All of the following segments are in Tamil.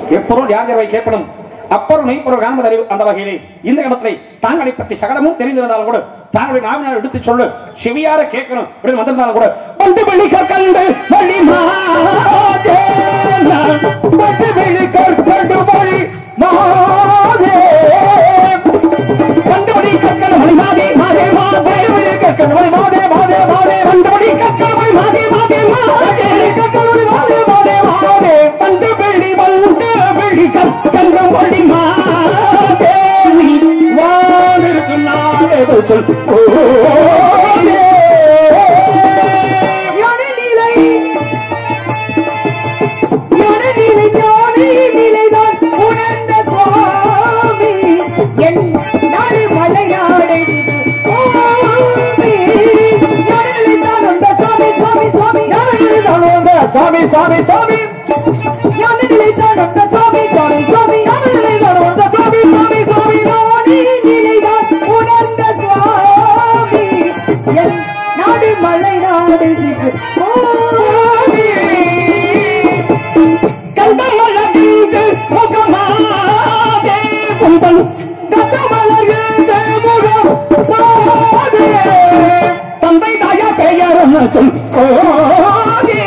எப்பொருள் யார் யாரை கேட்படும் அப்பொருள் மெய்ப்பொருள் காண்பது அறிவு அந்த வகையிலே இந்த இடத்திலே தாங்களை பற்றி சகலமும் தெரிந்திருந்தாலும் கூட தாங்களுடைய நாவினால் எடுத்து சொல்லு செவியார கேட்கணும் அப்படின்னு வந்திருந்தாலும் கூட வந்து வெளிக்க கண்டு வழி மாதே வந்து வெளிக்க கண்டு வழி மாதே கண்டுபடி கற்கள் மணி மாதே மாதே மாதே கற்கள் மணி மாதே மாதே மாதே கண்டுபடி கற்கள் மணி மாதே மாதே மாதே கற்கள் மணி மாதே மாதே மாதே வந்து வெள்ளி வந்து வெள்ளி கற்கள் மணி மாதே நீ வானிருக்கும் நாளேதோ சொல் ஓடே. ஞானநிலை, ஞானநிலை, ஞானி நிலைதான் உணர்ந்த சுவாமி என் நாடு மலையாடை சுவாமி ஞானநிலைதான் வந்த சுவாமி சுவாமி சுவாமி ஞானநிலைதான் வந்த சுவாமி சுவாமி சுவாமி ஞானநிலைதான் வந்த சுவாமி சுவாமி சுவாமி ஞானநிலைதான் வந்த சுவாமி சுவாமி சுவாமி ஞானி நிலைதான் உணர்ந்த சுவாமி என் நாடு மலையாடை சுவாமி கந்தமலர்ந்து முகமாதே கும்பல் கந்தமலர்ந்து முகமாதே தந்தை தாயா பெயரும் சொல் ஓதே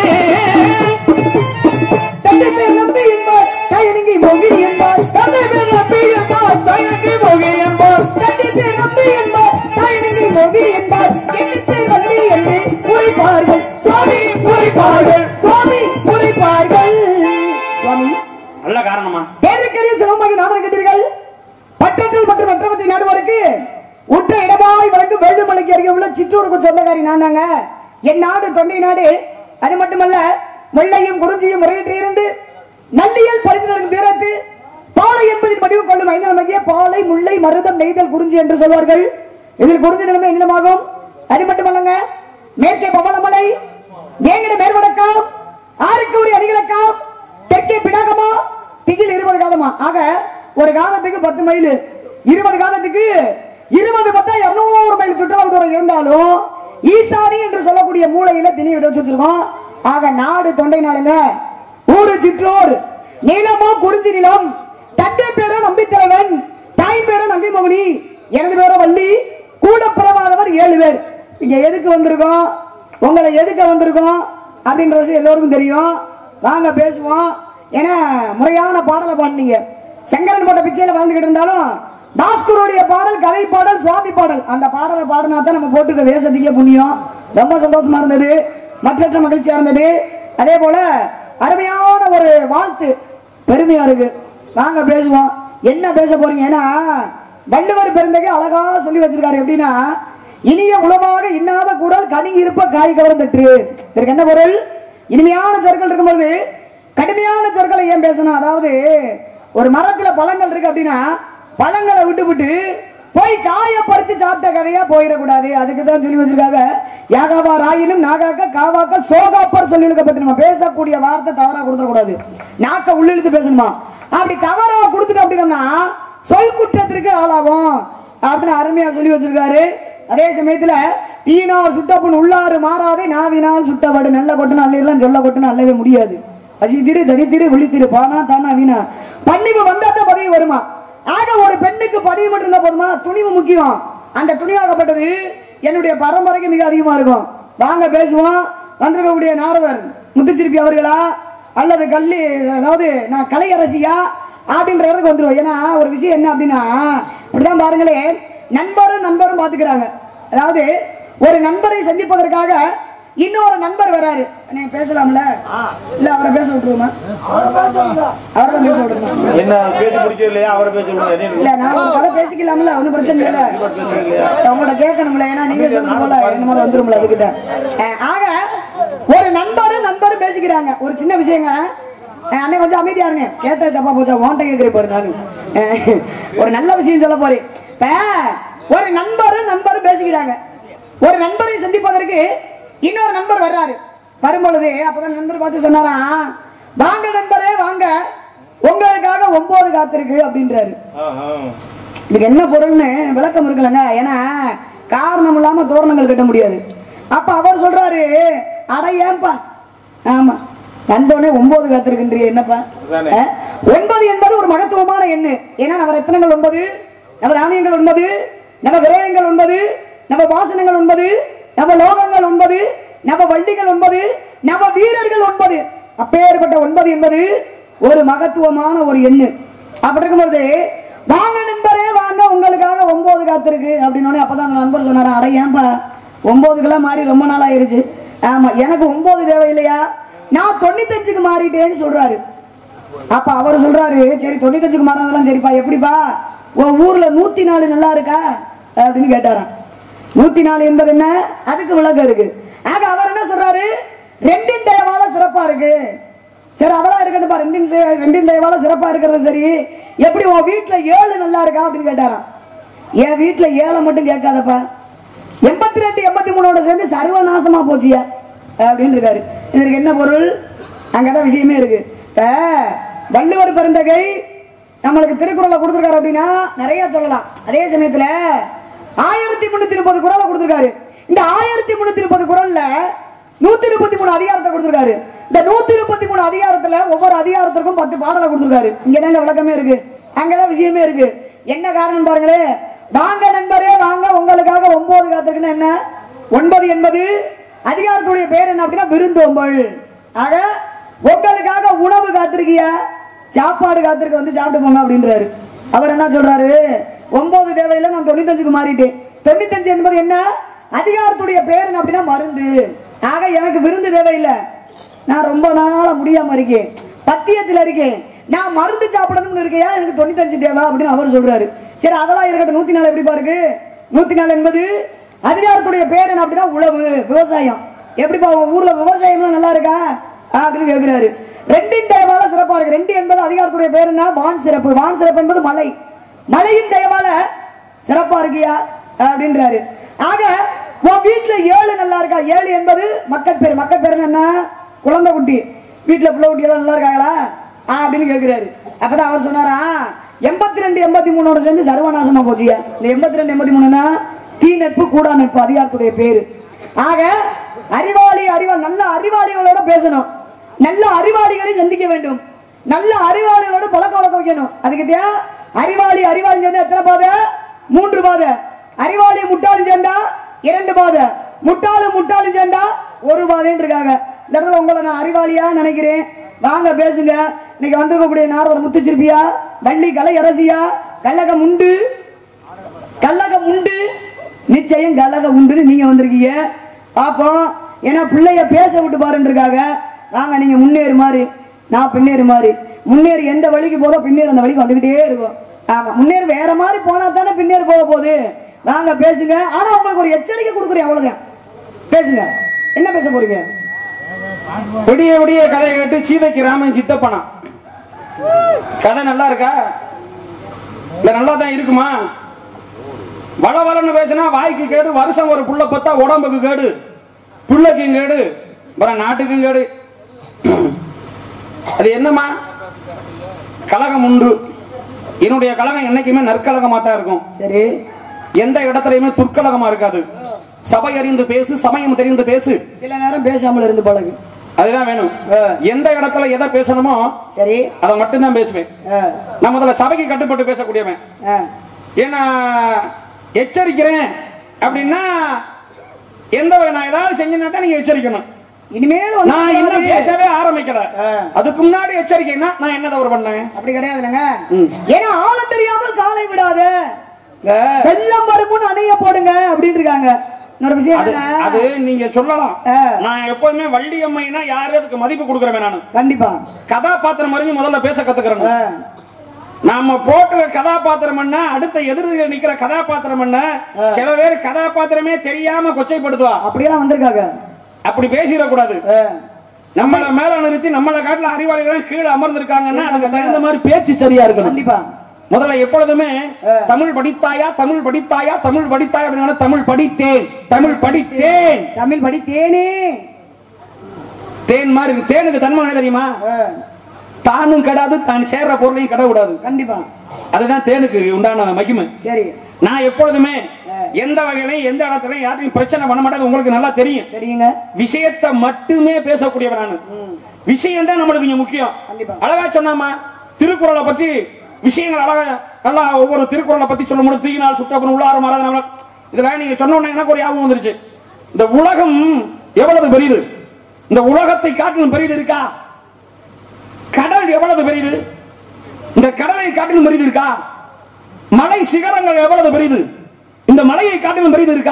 தந்தை பேர் நம்பி என்பார் கையணங்கி மொழி என்பார் தந்தை பேர் நம்பி என்பார் கையணங்கி மொழி என்பார் தந்தை பேர் நம்பி என்பார் கையணங்கி மொழி என்பார் எண்ணத்தை வள்ளி என்று குறிப்பார்கள் சுவாமி குறிப்பார்கள் சுவாமி குறிப்பார்கள் சுவாமி நல்ல காரணமா பேருக்கரிய சிவமாக நாமரை கட்டீர்கள் பட்டற்றல் மற்றும் மற்றவத்தை நாடுவாருக்கு உற்ற இடமாய் வழக்கு வேண்டுமலைக்கு அருகே உள்ள சிற்றூருக்கு சொந்தக்காரி நானாங்க என் நாடு தொண்டை நாடு அது மட்டுமல்ல வெள்ளையும் குறிஞ்சியும் முறையிட்டு இருந்து நல்லியல் பறிந்து நடக்கும் தூரத்து பாலை என்பதின் முடிவு கொள்ளும் ஐந்து வகைய பாலை முல்லை மருதம் நெய்தல் குறிஞ்சி என்று சொல்வார்கள் இதில் குறிஞ்சி நிலைமை நிலமாகும் அது மட்டுமல்லங்க மேற்கே பவளமலை வேங்கட மேற்வடக்கம் ஆறுக்கு ஒரு அணிகளக்கம் தெற்கே பினாகமா திகில் இருபது காதமா ஆக ஒரு காலத்துக்கு பத்து மைல் இருபது காலத்துக்கு இருபது பத்தா இருநூறு மைல் சுற்றுலா தூரம் இருந்தாலும் ஈசானி என்று சொல்லக்கூடிய மூலையில திணி விட வச்சிருக்கோம் ஆக நாடு தொண்டை நாடுங்க ஊரு சிற்றூர் நிலமோ குறிஞ்சி நிலம் தந்தை பேரும் நம்பித்தலைவன் தாய் பேரும் நங்கை மோகினி எனது பேரும் வள்ளி கூட பிறவாதவர் ஏழு பேர் இங்க எதுக்கு வந்திருக்கோம் உங்களை எதுக்கு வந்திருக்கோம் அப்படின்ற விஷயம் எல்லோருக்கும் தெரியும் வாங்க பேசுவோம் ஏன்னா முறையான பாடலை பாடினீங்க சங்கரன் போட்ட பிச்சையில வாழ்ந்துகிட்டு இருந்தாலும் பாஸ்கருடைய பாடல் கதை பாடல் சுவாமி பாடல் அந்த பாடலை பாடினா தான் நம்ம போட்டுக்க வேசத்துக்கே புண்ணியம் ரொம்ப சந்தோஷமா இருந்தது மற்றற்ற மகிழ்ச்சியா இருந்தது அதே போல அருமையான ஒரு வாழ்த்து பெருமையா இருக்கு வாங்க பேசுவோம் என்ன பேச போறீங்க ஏன்னா வள்ளுவர் பெருந்தகை அழகா சொல்லி வச்சிருக்காரு எப்படின்னா இனிய உளவாக இன்னாத குரல் கனி இருப்ப காய் கவர்ந்தற்று இதற்கு என்ன பொருள் இனிமையான சொற்கள் இருக்கும்போது கடுமையான சொற்களை ஏன் பேசணும் அதாவது ஒரு மரத்துல பழங்கள் இருக்கு அப்படின்னா பழங்களை விட்டு விட்டு போய் காய பறிச்சு சாப்பிட்ட கதையா போயிடக்கூடாது அதுக்கு தான் சொல்லி வச்சிருக்காங்க யாகாவா ராயினும் நாகாக்க காவாக்க சோகாப்பர் சொல்லி எழுதப்பட்டு நம்ம பேசக்கூடிய வார்த்தை தவறா கொடுத்துடக்கூடாது நாக்க உள்ளிழுத்து பேசணுமா அப்படி தவறா கொடுத்துட்டோம் அப்படின்னா சொல் குற்றத்திற்கு ஆளாகும் அப்படின்னு அருமையா சொல்லி வச்சிருக்காரு அதே சமயத்துல தீனார் சுட்டப்புண் உள்ளாறு மாறாதே நாவினால் சுட்டவடு நல்ல கொட்டு நல்லெல்லாம் சொல்ல கொட்டுன்னு அல்லவே முடியாது அசித்திரு தனித்திரு விழித்திரு பானா தானா வீணா பணிவு வந்தா தான் பதவி வருமா ஆக ஒரு பெண்ணுக்கு பதவி மட்டும் இருந்தா போதுமா துணிவு முக்கியம் அந்த துணிவாகப்பட்டது என்னுடைய பரம்பரைக்கு மிக அதிகமா இருக்கும் வாங்க பேசுவோம் வந்திருக்கக்கூடிய நாரதர் முத்துச்சிருப்பி அவர்களா அல்லது கல்லி அதாவது நான் கலையரசியா அப்படின்ற இடத்துக்கு வந்துருவோம் ஏன்னா ஒரு விஷயம் என்ன அப்படின்னா இப்படிதான் பாருங்களே நண்பரும் நண்பரும் பாத்துக்கிறாங்க அதாவது ஒரு நண்பரை சந்திப்பதற்காக இன்னொரு நண்பர் வராரு நீங்க பேசலாம்ல இல்ல அவரை பேச விட்டுருவோமா அவரை தான் பேச விட்டுருமா என்ன பேசி முடிக்கிறது இல்லையா அவரை பேசி விடுங்க இல்ல நான் ஒரு கதை பேசிக்கலாம்ல ஒண்ணும் பிரச்சனை இல்ல உங்கள்ட்ட கேட்கணும்ல ஏன்னா நீங்க சொன்னது போல என்ன மாதிரி வந்துரும்ல அதுக்கிட்ட அஹ், ஆக ஒரு நண்பரும் நண்பரும் பேசிக்கிறாங்க ஒரு சின்ன விஷயங்க அஹ், அண்ணே கொஞ்சம் அமைதியா இருங்க கேட்டது தப்பா போச்சா ஓன்ட்ட கேட்கிறேன் பாரு நானு அஹ், ஒரு நல்ல விஷயம் சொல்ல போறேன் இப்ப ஒரு நண்பரும் நண்பரும் பேசிக்கிறாங்க ஒரு நண்பரை சந்திப்பதற்கு இன்னொரு நண்பர் வர்றாரு வரும்பொழுது அப்பதான் நண்பர் பார்த்து சொன்னாராம் வாங்க நண்பரே வாங்க உங்களுக்காக ஒன்பது காத்திருக்கு அப்படின்றாரு இதுக்கு என்ன பொருள்னு விளக்கம் இருக்குல்லங்க ஏன்னா காரணம் இல்லாம தோரணங்கள் கட்ட முடியாது அப்ப அவர் சொல்றாரு அட ஏன்பா ஆமா வந்தோடனே ஒன்பது காத்திருக்கின்றிய என்னப்பா அதானே. அஹ், ஒன்பது என்பது ஒரு மகத்துவமான எண்ணு ஏன்னா நவ ரத்னங்கள் ஒன்பது நவ தானியங்கள் ஒன்பது நவ கிரகங்கள் ஒன்பது நவ வாசனங்கள் ஒன்பது நவ லோகங்கள் ஒன்பது நவ வள்ளிகள் ஒன்பது நவ வீரர்கள் ஒன்பது அப்பேற்பட்ட ஒன்பது என்பது ஒரு மகத்துவமான ஒரு எண்ணு அப்படி இருக்கும்போது வாங்க நண்பரே வாங்க உங்களுக்காக ஒன்பது காத்திருக்கு அப்படின்னு அப்பதான் அந்த நண்பர் சொன்னாரு அட ஏன்பா ஒன்பதுக்கெல்லாம் மாறி ரொம்ப நாள் ஆயிருச்சு ஆமா எனக்கு ஒன்பது தேவையில்லையா நான் தொண்ணூத்தஞ்சுக்கு மாறிட்டேன்னு சொல்றாரு அப்ப அவர் சொல்றாரு சரி தொண்ணூத்தஞ்சுக்கு மாறினதெல்லாம் சரிப்பா எப்படிப்பா உன் ஊர்ல நூத்தி நாலு நல்லா இருக்கா அப்படின்னு கேட்டாராம் நூத்தி நாலு என்பது என்ன அதுக்கு விளக்கம் இருக்கு ஆக அவர் என்ன சொல்றாரு ரெண்டின் தயவால சிறப்பா இருக்கு சரி அதெல்லாம் இருக்கட்டுப்பா ரெண்டின் செ- ரெண்டின் தயவால சிறப்பா இருக்கிறது சரி எப்படி உன் வீட்டுல ஏழு நல்லா இருக்கா அப்படின்னு கேட்டாராம் என் வீட்டுல ஏழை மட்டும் கேட்காதப்பா எண்பத்தி ரெண்டு எண்பத்தி மூணோட சேர்ந்து சர்வநாசமா போச்சியா அப்படின்னு இருக்காரு இதற்கு என்ன பொருள் அங்கதான் விஷயமே இருக்கு இப்ப வள்ளுவர் பெருந்தகை நம்மளுக்கு திருக்குறளை கொடுத்திருக்காரு அப்படின்னா நிறைய சொல்லலாம் அதே சமயத்துல ஆயிரத்தி முன்னூத்தி முப்பது குரலை கொடுத்திருக்காரு இந்த ஆயிரத்தி முன்னூத்தி முப்பது குரல்ல நூத்தி முப்பத்தி மூணு அதிகாரத்தை கொடுத்திருக்காரு இந்த நூத்தி முப்பத்தி மூணு அதிகாரத்துல ஒவ்வொரு அதிகாரத்திற்கும் பத்து பாடலை கொடுத்திருக்காரு இங்கதாங்க விளக்கமே இருக்கு அங்கதான் விஷயமே இருக்கு என்ன காரணம் பாருங்களே வாங்க நண்பரே வாங்க உங்களுக்காக ஒன்பது காத்திருக்குன்னா என்ன ஒன்பது என்பது அதிகாரத்துடைய பேர் என்ன அப்படின்னா விருந்தோம்பல் ஆக உங்களுக்காக உணவு காத்திருக்கியா சாப்பாடு காத்திருக்க வந்து சாப்பிட்டு போங்க அப்படின்றாரு அவர் என்ன சொல்றாரு ஒன்பது தேவையில்லை நான் தொண்ணூத்தஞ்சுக்கு மாறிட்டேன் தொண்ணூத்தஞ்சு என்பது என்ன அதிகாரத்துடைய பேர் என்ன அப்படின்னா மருந்து ஆக எனக்கு விருந்து தேவையில்லை நான் ரொம்ப நாளா முடியாம இருக்கேன் பத்தியத்துல இருக்கேன் நான் மருந்து சாப்பிடணும்னு இருக்கையா எனக்கு தொண்ணூத்தஞ்சு தேவை அப்படின்னு அவர் சொல்றாரு சரி அதெல்லாம் இருக்கட்டும் நூத்தி நாலு எப்படி பாருக்கு நூத்தி நாலு என்பது அதிகாரத்துடைய பேர் என்ன அப்படின்னா உழவு விவசாயம் எப்படிப்பா உங்க ஊர்ல விவசாயம்லாம் நல்லா இருக்கா ஆ, அப்படின்னு கேட்கிறாரு ரெண்டின் தயவால சிறப்பா இருக்கு ரெண்டு என்பது அதிகாரத்துடைய பேர் என்ன வான் சிறப்பு வான் சிறப்பு என்பது மலை மலையின் தயவால சிறப்பா இருக்கியா அப்படின்றாரு ஆக உன் வீட்டுல ஏழு நல்லா இருக்கா ஏழு என்பது மக்கள் பேர் மக்கள் பேர் என்ன குழந்தை குட்டி வீட்டுல பிள்ளை குட்டி எல்லாம் நல்லா இருக்காங்களா ஆ, அப்படின்னு கேட்கிறாரு அப்பதான் அவர் சொன்னாரா எண்பத்தி ரெண்டு எண்பத்தி மூணோட சேர்ந்து சர்வநாசமா போச்சியா இந்த எண்பத்தி ரெண்டு எண்பத்தி மூணுனா தீ நட்பு கூடா நட்பு அதிகாரத்துடைய பேரு ஆக அறிவாளி அறிவாளி நல்ல அறிவாளிகளோட பேசணும் நல்ல அறிவாளிகளை சந்திக்க வேண்டும் நல்ல அறிவாளிகளோட பழக்க வழக்கம் வைக்கணும் அதுக்கு தேவை அறிவாளி அறிவாளி சேர்ந்தா எத்தனை பாதை மூன்று பாதை அறிவாளி முட்டாளும் சேர்ந்தா இரண்டு பாதை முட்டாளும் முட்டாளும் சேர்ந்தா ஒரு பாதைன்னு இருக்காங்க இந்த இடத்துல உங்களை நான் அறிவாளியா நினைக்கிறேன் வாங்க பேசுங்க இன்னைக்கு வந்திருக்கக்கூடிய நாரவர் முத்துச்சிருப்பியா வள்ளி கலை அரசியா கல்லகம் உண்டு கல்லகம் உண்டு நிச்சயம் கல்லகம் உண்டுன்னு நீங்க வந்திருக்கீங்க பாப்போம் ஏன்னா பிள்ளைய பேச விட்டு பாருன்னு இருக்காங்க வாங்க நீங்க முன்னேறு மாதிரி நான் பின்னேறு மாதிரி முன்னேறு எந்த வழிக்கு போதோ பின்னேறு அந்த வழிக்கு வந்துகிட்டே இருக்கும் ஆமா முன்னேறு வேற மாதிரி போனா தானே பின்னேறு போக போகுது வாங்க பேசுங்க ஆனா உங்களுக்கு ஒரு எச்சரிக்கை கொடுக்குறேன் அவ்வளவுதான் பேசுங்க என்ன பேச போறீங்க விடிய விடிய கதையை கேட்டு சீதைக்கு ராமன் சித்தப்பனா கதை நல்லா இருக்கா இல்ல நல்லா தான் இருக்குமா வள வளன்னு பேசினா வாய்க்கு கேடு வருஷம் ஒரு புள்ள பத்தா உடம்புக்கு கேடு புள்ளைக்கும் கேடு அப்புறம் நாட்டுக்கும் கேடு அது என்னம்மா கலகம் உண்டு என்னுடைய கலகம் என்னைக்குமே நற்கலகமா தான் இருக்கும் சரி எந்த இடத்துலயுமே துர்க்கலகமா இருக்காது சபை அறிந்து பேசு சமயம் தெரிந்து பேசு சில நேரம் பேசாமல் இருந்து பழகு அதுதான் வேணும் எந்த இடத்துல எதை பேசணுமோ சரி அதை மட்டும்தான் பேசுவேன் ஆ, நான் முதல்ல சபைக்கு கட்டுப்பட்டு பேசக்கூடியவன் ஆ. ஏன்னா எச்சரிக்கிறேன் அப்படின்னா எந்த வகை நான் ஏதாவது செஞ்சேன்னா தான் நீங்க எச்சரிக்கணும் இனிமேல் வந்து நான் இன்னும் பேசவே ஆரம்பிக்கல ஆ. அதுக்கு முன்னாடி எச்சரிக்கைன்னா நான் என்ன தவறு பண்ணேன் அப்படி கிடையாதுங்க ம். ஏன்னா ஆழம் தெரியாமல் காலை விடாத இல்ல, வெள்ளம் வருமுன் அணைய போடுங்க அப்படின்னு இருக்காங்க இன்னொரு விஷயம் அது என்னன்னா, அது நீங்க சொல்லலாம் ஆ. நான் எப்போதுமே வள்ளி அம்மைனா யாரு அதுக்கு மதிப்பு கொடுக்குறவன் நானு கண்டிப்பா கதாபாத்திரம் அறிஞ்சு முதல்ல பேச கத்துக்கிறேன் ஆ, நாம போட்டுற கதாபாத்திரம் என்ன அடுத்த எதிரில் நிக்கிற கதாபாத்திரம் என்ன சில பேர் கதாபாத்திரமே தெரியாம கொச்சைப்படுத்துவா அப்படியெல்லாம் வந்திருக்காங்க அப்படி பேசிடக்கூடாது ஆ, நம்மள மேல நிறுத்தி நம்மள காட்டுல அறிவாளிகள் கீழே அமர்ந்திருக்காங்கன்னா அதுக்கு தகுந்த மாதிரி பேச்சு சரியா இருக்கணும் கண்டிப்பா முதல்ல எப்பொழுதுமே தமிழ் படித்தாயா தமிழ் படித்தாயா தமிழ் படித்தாயா அப்படின்னு தமிழ் படித்தேன் தமிழ் படித்தேன் தமிழ் படி தேனே தேன் மாதிரி இருக்கு. தேனுக்கு தன்மை என்ன தெரியுமா ஆ, தானும் கெடாது தான் சேர்ற பொருளையும் கெட விடாது கண்டிப்பா அதுதான் தேனுக்கு உண்டான மகிமை சரி நான் எப்பொழுதுமே எந்த வகையிலையும் எந்த இடத்துலயும் யாரையும் பிரச்சனை பண்ண மாட்டேன் உங்களுக்கு நல்லா தெரியும் தெரியுங்க விஷயத்தை மட்டுமே பேசக்கூடியவன் நானு விஷயம் தான் நம்மளுக்கு இங்க முக்கியம் கண்டிப்பா. அழகா சொன்னாமா திருக்குறளை பற்றி விஷயங்கள் அழகா நல்லா ஒவ்வொரு திருக்குறளை பத்தி சொல்ல முடியும் தீயினால் சுட்டப்பன் உள்ளார மறந்த இதெல்லாம் நீங்க சொன்ன உடனே எனக்கு ஒரு ஞாபகம் வந்துருச்சு இந்த உலகம் எவ்வளவு பெரியது இந்த உலகத்தை காட்டிலும் பெரியது இருக்கா கடல் எவ்வளவு பெரியது இந்த கடலை காட்டிலும் பெரியது இருக்கா மலை சிகரங்கள் எவ்வளவு பெரியது இந்த மலையை காட்டிலும் பெரியது இருக்கா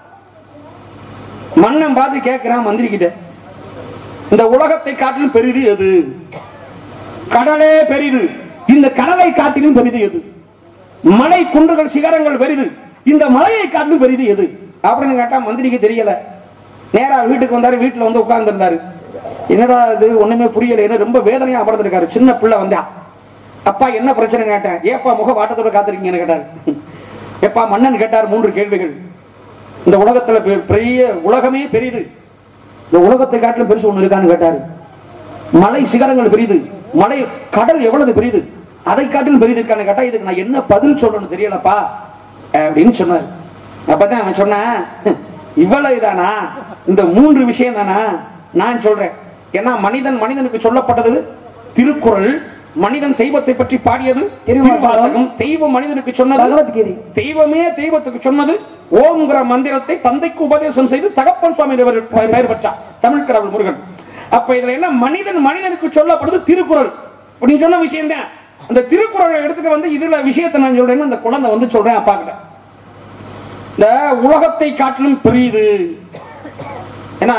மன்னன் பார்த்து கேட்கிறான் மந்திரி கிட்ட இந்த உலகத்தை காட்டிலும் பெரிது எது கடலே பெரிது இந்த கடலை காட்டிலும் பெரிது எது மலை குன்றுகள் சிகரங்கள் பெரிது இந்த மலையை காட்டிலும் பெரிது எது அப்படின்னு கேட்டா மந்திரிக்கு தெரியல நேரா வீட்டுக்கு வந்தாரு வீட்டுல வந்து உட்கார்ந்து இருந்தாரு என்னடா இது ஒண்ணுமே புரியல என்ன ரொம்ப வேதனையா அமர்ந்திருக்காரு சின்ன பிள்ளை வந்தா அப்பா என்ன பிரச்சனை கேட்டேன் ஏப்பா முக வாட்டத்தோட காத்திருக்கீங்கன்னு கேட்டாரு எப்பா மன்னன் கேட்டார் மூன்று கேள்விகள் இந்த உலகத்துல பெ- பெரிய உலகமே பெரிது இந்த உலகத்தை காட்டிலும் பெருசு ஒண்ணு இருக்கான்னு கேட்டாரு மலை சிகரங்கள் பெரிது மலை கடல் எவ்வளவு பெரிது அதை காட்டிலும் பெரிது இருக்கான்னு கேட்டா இதுக்கு நான் என்ன பதில் சொல்லணும்னு தெரியலப்பா அப்படின்னு சொன்னார் அப்பதான் அவன் சொன்னான் இவ்வளவு தானா இந்த மூன்று விஷயம் தானா நான் சொல்றேன் ஏன்னா மனிதன் மனிதனுக்கு சொல்லப்பட்டது திருக்குறள் மனிதன் தெய்வத்தை பற்றி பாடியது திருவாசகம். திருவாசகம் தெய்வம் மனிதனுக்கு சொன்னது பகவத்கீதை தெய்வமே தெய்வத்துக்கு சொன்னது ஓம்ங்கிற மந்திரத்தை தந்தைக்கு உபதேசம் செய்து தகப்பன் சுவாமி இவர் பெயர் பெற்றார் தமிழ் கடவுள் முருகன் அப்ப இதுல என்ன மனிதன் மனிதனுக்கு சொல்லப்படுது திருக்குறள் இப்ப நீ சொன்ன விஷயம் தான் அந்த திருக்குறளை எடுத்துட்டு வந்து இதுல விஷயத்தை நான் சொல்றேன்னு அந்த குழந்தை வந்து சொல்றேன் அப்பா கிட்ட இந்த உலகத்தை காட்டிலும் பெரியது ஏன்னா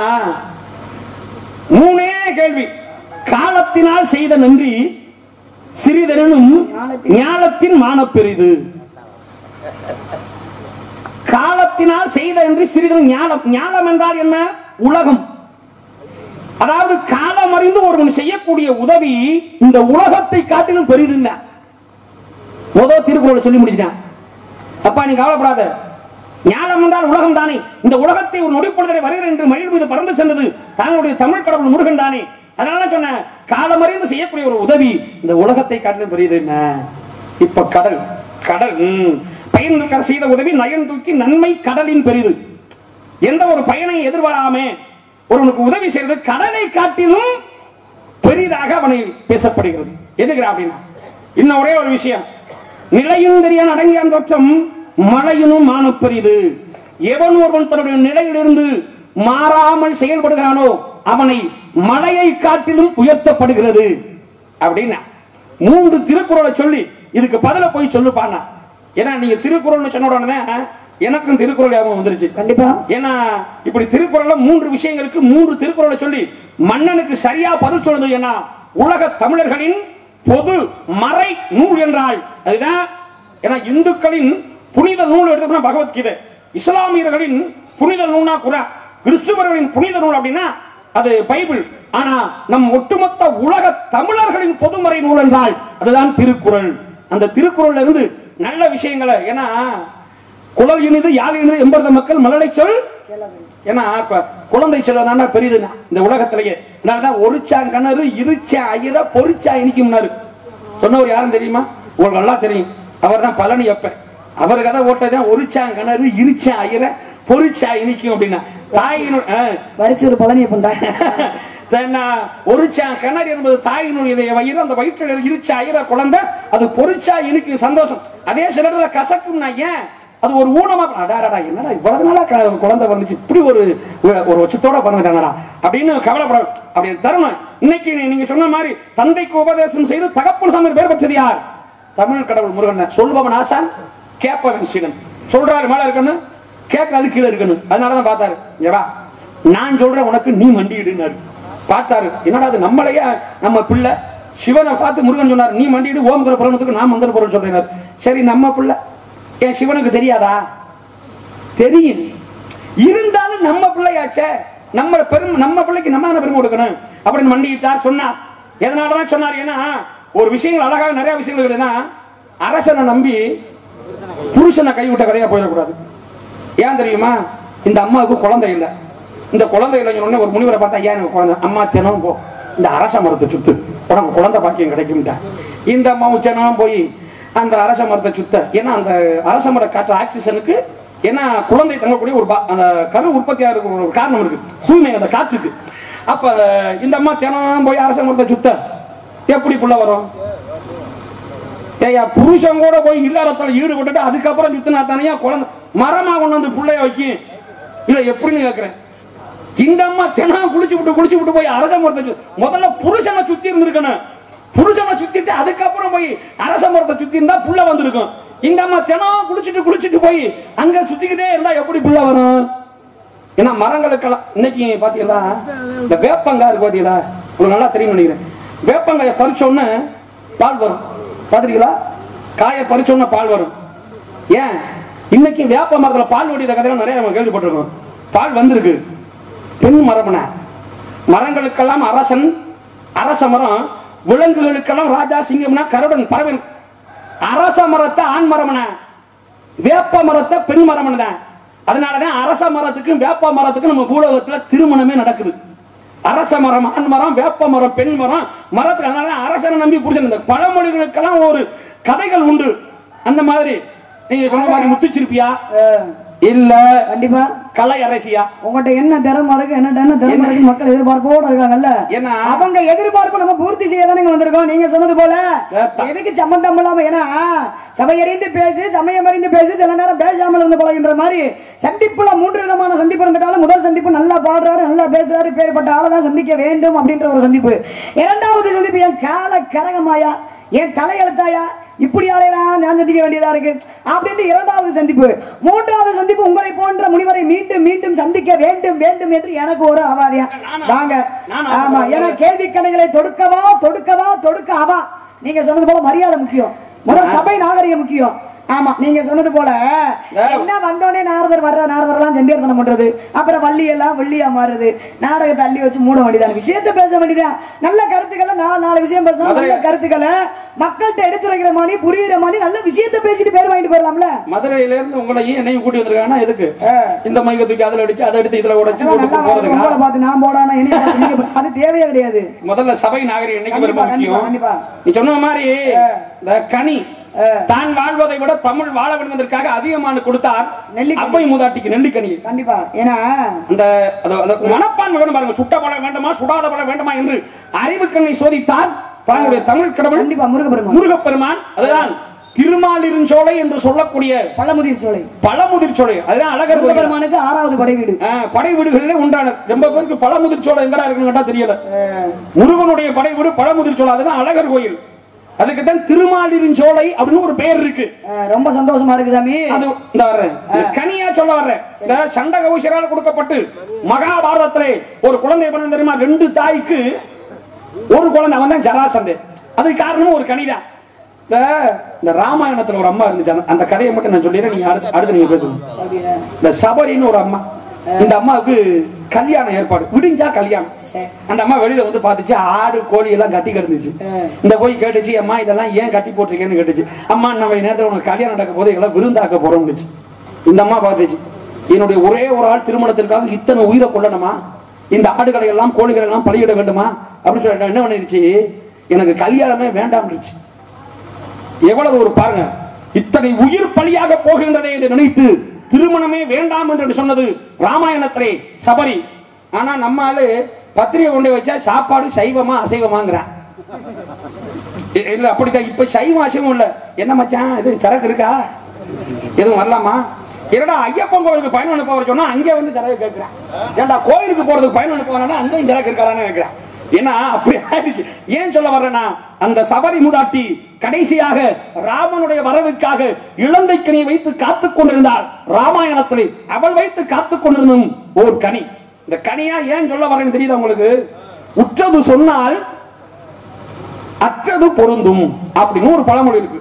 மூணே கேள்வி காலத்தினால் செய்த நன்றி சிறிதெனும் ஞானத்தின் மானப்பெரிது காலத்தினால் செய்த என்று சிறிது ஞானம் ஞானம் என்றால் என்ன உலகம் அதாவது காலம் அறிந்து ஒருவன் செய்யக்கூடிய உதவி இந்த உலகத்தை காட்டிலும் பெரிதுன்னா முதல் திருக்குறளை சொல்லி முடிச்சிட்டான் அப்பா நீ கவலைப்படாத ஞானம் என்றால் உலகம் தானே இந்த உலகத்தை ஒரு நொடிப்பொழுதலை வருகிறேன் என்று மயில் மீது பறந்து சென்றது தங்களுடைய தமிழ் கடவுள் முருகன் தானே அதனால சொன்னேன் காலம் அறிந்து செய்யக்கூடிய ஒரு உதவி இந்த உலகத்தை காட்டிலும் பெரியது என்ன இப்ப கடல் கடல் ம். பயன்கிற செய்த உதவி நயன் தூக்கி நன்மை கடலின் பெரிது எந்த ஒரு பயனை எதிர்பாராமே ஒருவனுக்கு உதவி செய்யறது கடலை காட்டிலும் பெரிதாக அவனை பேசப்படுகிறது எதுக்குறா அப்படின்னா இன்னும் ஒரே ஒரு விஷயம் நிலையும் தெரியான் அடங்கியான் தோற்றம் மழையினும் மானு பெரிது எவன் ஒருவன் தன்னுடைய நிலையிலிருந்து மாறாமல் செயல்படுகிறானோ அவனை மலையை காட்டிலும் உயர்த்தப்படுகிறது அப்படின்னா மூன்று திருக்குறளை சொல்லி இதுக்கு பதில போய் சொல்லுப்பானா ஏன்னா நீங்க திருக்குறள்னு சொன்ன உடனே எனக்கும் திருக்குறள் ஞாபகம் வந்துருச்சு கண்டிப்பா ஏன்னா இப்படி திருக்குறள்ல மூன்று விஷயங்களுக்கு மூன்று திருக்குறளை சொல்லி மன்னனுக்கு சரியா பதில் சொல்றது என்ன உலக தமிழர்களின் பொது மறை நூல் என்றால் அதுதான் ஏன்னா இந்துக்களின் புனித நூல் எடுத்தோம்னா பகவத்கீதை இஸ்லாமியர்களின் புனித நூல்னா குரான் கிறிஸ்துவர்களின் புனித நூல் அப்படின்னா அது பைபிள் ஆனா நம் ஒட்டுமொத்த உலக தமிழர்களின் பொதுமறை நூல் என்றால் அதுதான் திருக்குறள் அந்த திருக்குறள்ல இருந்து நல்ல விஷயங்களை ஏன்னா குழல் இனிது யாழ் இனிது எம்பரத மக்கள் மலலை சொல் ஏன்னா கு- குழந்தை செல்வதாண்டா பெரியதுண்ணா இந்த உலகத்திலேயே அதனாலதான் ஒருச்சான் கணறு இருச்சா ஐயர பொறிச்சா இனிக்கும்னாரு சொன்னவர் யாரும் தெரியுமா உங்களுக்கு நல்லா தெரியும் அவர் தான் பழனி அப்ப அவர் கதை ஓட்டதான் ஒருச்சான் கிணறு இருச்சா ஐயர பொறிச்சா இனிக்கும் அப்படின்னா தாயினுடைய வரிச்சூர் பழனியை பண்றா தென்ன ஒருச்சா கிணறு என்பது தாயினுடைய வயிறு அந்த வயிற்றில் இருச்சா ஐயர குழந்தை அது பொறிச்சா இனிக்கு சந்தோஷம் அதே சில இடத்துல கசக்கும்னா ஏன் அது ஒரு ஊனமா அடாடா என்னடா இவ்வளவு நாளா க- குழந்தை வந்துச்சு இப்படி ஒரு ஒரு உச்சத்தோட பிறந்துட்டாங்கடா அப்படின்னு கவலைப்பட அப்படி தருணம் இன்னைக்கு நீ- நீங்க சொன்ன மாதிரி தந்தைக்கு உபதேசம் செய்து தகப்பன் சாமி பேர் பெற்றது யார் தமிழ் கடவுள் முருகன் தான். சொல்பவன் ஆசான் கேட்பவன் சீடன் சொல்றாரு மேல இருக்கணும் கேட்கறது கீழே இருக்கணும் அதனாலதான் பார்த்தாரு ஏவா நான் சொல்றேன் உனக்கு நீ மண்டியிடுனாரு பார்த்தாரு என்னடா அது நம்மளையே நம்ம பிள்ளை சிவனை பார்த்து முருகன் சொன்னார் நீ மண்டியிடு ஓம்கிற புறணத்துக்கு நான் மந்திர பொருள் சொல்றேன் சரி நம்ம பிள்ளை என் சிவனுக்கு தெரியாதா தெரியும் இருந்தாலும் நம்ம பிள்ளையாச்சே நம்ம பெரும் நம்ம பிள்ளைக்கு நம்ம தானே பெருமை கொடுக்கணும் அப்படின்னு மண்டியிட்டார் சொன்னார் எதனாலதான் சொன்னார் ஏன்னா ஒரு விஷயங்கள் அழகாக நிறைய விஷயங்கள் இருக்குதுன்னா அரசனை நம்பி புருஷனை கைவிட்ட கதையா போயிடக்கூடாது ஏன் தெரியுமா இந்த அம்மாவுக்கு குழந்தை இல்லை இந்த குழந்தை இல்லைன்னு உடனே ஒரு முனிவரை பார்த்தா ஏன் எனக்கு குழந்தை அம்மா தினம் போ இந்த அரச மரத்தை சுத்து உனக்கு குழந்தை பாக்கியம் கிடைக்கும்டா இந்த அம்மாவும் தினம் போய் அந்த அரச மரத்தை சுத்த ஏன்னா அந்த அரச மரம் காற்று ஆக்சிஜனுக்கு ஏன்னா குழந்தை தங்கக்கூடிய ஒரு பா- அந்த கரு உற்பத்தியாக இருக்கிற ஒரு காரணம் இருக்கு தூய்மை அந்த காற்றுக்கு அப்ப இந்த அம்மா தினம் போய் அரச மரத்தை சுத்த எப்படி புள்ள வரும் ஏய்யா புருஷன் கூட போய் இல்லறத்துல ஈடுபட்டுட்டு அதுக்கப்புறம் சுத்தினா தானே குழந்தை மரமா கொண்டு வந்து புள்ளைய வைக்கும் இல்ல எப்படின்னு கேக்குறேன் இந்த அம்மா தினம் குளிச்சு விட்டு குளிச்சு விட்டு போய் அரச மரத்தை சு- முதல்ல புருஷனை சுத்தி இருந்திருக்கணும் புருஷனை சுத்திட்டு அதுக்கப்புறம் போய் அரச மரத்தை சுத்தி இருந்தா புள்ள வந்திருக்கும் இந்த அம்மா தினம் குளிச்சுட்டு குளிச்சுட்டு போய் அங்க சுத்திக்கிட்டே இருந்தா எப்படி புள்ள வரும் ஏன்னா மரங்களுக்கெல்லாம் இன்னைக்கு பாத்தீங்களா இந்த வேப்பங்காய் இருக்கு பாத்தீங்களா உங்களுக்கு நல்லா தெரியும் நினைக்கிறேன் வேப்பங்காயை பறிச்சோன்னு பால் வரும் பாத்துறீங்களா காயை பறிச்சோன்னு பால் வரும் ஏன் இன்னைக்கு வேப்ப மரத்துல பால் வடிகிற கதையெல்லாம் நிறைய நம்ம கேள்விப்பட்டிருக்கோம் பால் வந்திருக்கு பெண் மரபன மரங்களுக்கெல்லாம் அரசன் அரச மரம் விலங்குகளுக்கெல்லாம் ராஜா சிங்கம்னா கருடன் பறவன் அரச மரத்தை ஆண் மரமன வேப்ப மரத்தை பெண் மரமன தான் அதனாலதான் அரச மரத்துக்கும் வேப்ப மரத்துக்கும் நம்ம பூலோகத்துல திருமணமே நடக்குது அரச மரம் ஆண் மரம் வேப்ப மரம் பெண் மரம் மரத்துக்கு அதனால அரசனை நம்பி புருஷன் இந்த பழமொழிகளுக்கெல்லாம் ஒரு கதைகள் உண்டு அந்த மாதிரி நீங்க சொன்ன மாதிரி முத்துச்சிருப்பியா அஹ், இல்ல கண்டிப்பா கலை அரசியா உங்கள்கிட்ட என்ன திறமை இருக்கு என்ன என்ன திறமை இருக்கு மக்கள் எதிர்பார்ப்போட இருக்காங்கல்ல ஏன்னா அவங்க எதிர்பார்ப்பு நம்ம பூர்த்தி செய்ய தானே வந்திருக்கோம் நீங்க சொன்னது போல ஏப்பா. எதுக்கு சம்பந்தம் இல்லாம ஏன்னா சபையறிந்து பேசு சமயம் அறிந்து பேசு சில நேரம் பேசாமல் இருந்து பழகின்ற மாதிரி சந்திப்புல மூன்று விதமான சந்திப்பு இருந்துட்டாலும் முதல் சந்திப்பு நல்லா பாடுறாரு நல்லா பேசுறாரு பேர்பட்ட ஆளை தான் சந்திக்க வேண்டும் அப்படின்ற ஒரு சந்திப்பு இரண்டாவது சந்திப்பு என் கால கரகமாயா என் தலையெழுத்தாயா இப்படி ஆளையெல்லாம் நான் சந்திக்க வேண்டியதா இருக்கு அப்படின்ட்டு இரண்டாவது சந்திப்பு மூன்றாவது சந்திப்பு உங்களை போன்ற முனிவரை மீண்டும் மீண்டும் சந்திக்க வேண்டும் வேண்டும் என்று எனக்கு ஒரு அவாதியா வாங்க நானா? ஆமா ஏன்னா கேள்வி கணைகளை தொடுக்கவா தொடுக்கவா தொடுக்க அவா நீங்க சொன்னது போல மரியாதை முக்கியம் முதல் சபை நாகரிகம் முக்கியம் ஆமா நீங்க சொன்னது போல என்ன வந்தோடனே நாரதர் வர்ற நாரதர் எல்லாம் செண்டியர்த்தனம் பண்றது அப்புறம் வள்ளி எல்லாம் வெள்ளியா மாறுது நாடகத்தை அள்ளி வச்சு மூட வேண்டியதான் விஷயத்த பேச வேண்டியதான் நல்ல கருத்துக்களை நாலு நாலு விஷயம் பேசணும் நல்ல கருத்துக்களை மக்கள்கிட்ட எடுத்துரைக்கிற மாதிரி புரியுற மாதிரி நல்ல விஷயத்த பேசிட்டு பேர் வாங்கிட்டு போயிடலாம்ல மதுரையில இருந்து உங்களையும் என்னையும் கூட்டி வந்திருக்காங்கன்னா எதுக்கு இந்த மைக்க தூக்கி அதுல அடிச்சு அதை எடுத்து இதுல உடைச்சு நல்லா போட்டு உங்களை போறதுக்கு பார்த்து நான் போடானா என்ன பார்த்து நீங்க போ- அது தேவையே கிடையாது முதல்ல சபை நாகரிகம் என்னைக்கு ரொம்ப கண்டிப்பா, முக்கியம் கண்டிப்பா. நீ சொன்ன மாதிரி இந்த கனி தான் வாழ்வதை விட தமிழ் வாழ வேண்டும் என்பதற்காக அதிகமான கொடுத்தார் நெல்லிக்கனி. அப்பை மூதாட்டிக்கு நெல்லிக்கனி கண்டிப்பா ஏன்னா அந்த அது- அந்த மனப்பான்மை வேணும் பாருங்க சுட்ட பழம் வேண்டுமா சுடாத பழம் வேண்டுமா என்று அறிவுக்கண்ணை சோதித்தார் தன்னுடைய தமிழ் கடவுள் கண்டிப்பா முருகப்பெருமான் முருகப்பெருமான் அதுதான் திருமாலிருஞ்சோலை என்று சொல்லக்கூடிய பழமுதிர் சோலை பழமுதிர் சோலை அதுதான் அழகர் கோயில். முருகப்பெருமானுக்கு ஆறாவது படை வீடு ஆ, படை வீடுகளிலே உண்டான ரொம்ப பேருக்கு பழமுதிர் சோலை எங்கடா இருக்குன்னு கேட்டா தெரியல முருகனுடைய படை வீடு பழமுதிர் சோலை அதுதான் அழகர் கோயில் அதுக்கு தான் திருமாலிருஞ்சோலை அப்படின்னு ஒரு பெயர் இருக்கு அஹ், ரொம்ப சந்தோஷமா இருக்கு சாமி அது இந்த வர்றேன் இந்த கனியா சொல்ல வர்றேன் இந்த சண்ட கௌசரால் கொடுக்கப்பட்டு மகாபாரதத்திலே ஒரு குழந்தை பண்ண தெரியுமா ரெண்டு தாய்க்கு ஒரு குழந்தை அவன் தான் ஜராசந்தே அதுக்கு காரணமும் ஒரு கனிதான் இந்த இந்த ராமாயணத்துல ஒரு அம்மா இருந்துச்சு அந்த- அந்த கதையை மட்டும் நான் சொல்லிடுறேன் நீங்க அடுத்து அடுத்து நீங்க பேசுங்க இந்த சபரின்னு ஒரு அம்மா இந்த அம்மாவுக்கு கல்யாணம் ஏற்பாடு விடிஞ்சா கல்யாணம் சரி. அந்த அம்மா வெளியில வந்து பாத்துச்சு ஆடு கோழி எல்லாம் கட்டி கிடந்துச்சு இந்த போய் கேட்டுச்சு அம்மா இதெல்லாம் ஏன் கட்டி போட்டிருக்கேன்னு கேட்டுச்சு அம்மா நம்ம நேரத்துல உனக்கு கல்யாணம் நடக்க போது எல்லாம் விருந்தாக்க போறோம்னுச்சு இந்த அம்மா பார்த்துச்சு என்னுடைய ஒரே ஒரு ஆள் திருமணத்திற்காக இத்தனை உயிரை கொள்ளணுமா இந்த ஆடுகளை எல்லாம் கோழிகளை எல்லாம் பலியிட வேண்டுமா அப்படின்னு சொல்லிட்டு என்ன பண்ணிடுச்சு எனக்கு கல்யாணமே வேண்டாம்னுச்சு எவ்வளவு ஒரு பாருங்க இத்தனை உயிர் பலியாக போகின்றதே என்று நினைத்து திருமணமே வேண்டாம் என்று சொன்னது ராமாயணத்திலே சபரி ஆனா நம்ம ஆளு பத்திரிகை கொண்டு வச்சா சாப்பாடு சைவமா அசைவமாங்கிறான் இ- இல்ல அப்படித்தான் இப்ப சைவம் அசைவம் இல்ல என்ன மச்சான் இது சரக்கு இருக்கா எதுவும் வரலாமா என்னடா ஐயப்பன் கோயிலுக்கு பயணம் அனுப்ப சொன்னா அங்கே வந்து சரக்கு கேட்கிறான் ஏன்டா கோயிலுக்கு போறதுக்கு பயணம் அனுப்புவானா அங்கேயும் சரக்கு இருக்காரான்னு கேட்கிறான் ஏன்னா அப்படி ஆயிடுச்சு ஏன் சொல்ல வர்றேன்னா அந்த சபரி மூதாட்டி கடைசியாக ராமனுடைய வரவுக்காக இளந்தை கனியை வைத்து காத்துக் கொண்டிருந்தாள் ராமாயணத்திலே அவள் வைத்து காத்துக் கொண்டிருந்தும் ஒரு கனி இந்த கனியா ஏன் சொல்ல வரேன்னு தெரியுதா உங்களுக்கு உற்றது சொன்னால் அற்றது பொருந்தும் அப்படின்னு ஒரு பழமொழி இருக்கு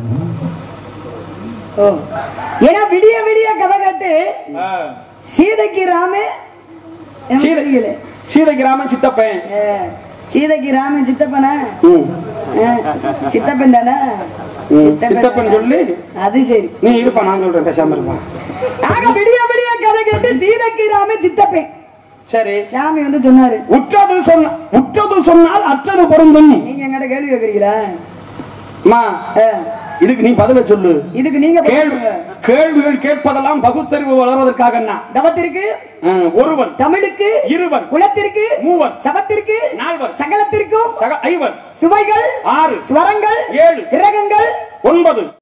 ஓ. ஏன்னா விடிய விடிய கதை கேட்டு சீதைக்கு ராமே எனக்கு சீதை தெரியல. சீதை கிராமம் சித்தப்பேன் அஹ், சீதைக்கு ராமன் சித்தப்பனா ம். அஹ், சித்தப்பன் தானே ம். சித்தப்பன் சொல்லி அது சரி நீ இருப்பா நான் சொல்றேன் பேசாம இருப்பான் ஆக விடிய விடிய கதை கேட்டு சீதைக்கு ராமன் சித்தப்பன் சரி சாமி வந்து சொன்னாரு உற்றது சொன்ன உற்றது சொன்னால் அற்றது பொருந்தும் நீங்க எங்கிட்ட கேள்வி கேக்குறீங்களா அம்மா அஹ், இதுக்கு நீ பதில சொல்லு இதுக்கு நீங்க கேள்வி சொல்லுங்க. கேள்விகள் கேட்பதெல்லாம் பகுத்தறிவு வளர்வதற்காக என்ன தவத்திற்கு அஹ், ஒருவர் தமிழுக்கு இருவர் குலத்திற்கு மூவர் சபத்திற்கு நால்வர் சகலத்திற்கும் சக ஐவர் சுவைகள் ஆறு ஸ்வரங்கள் ஏழு கிரகங்கள் ஒன்பது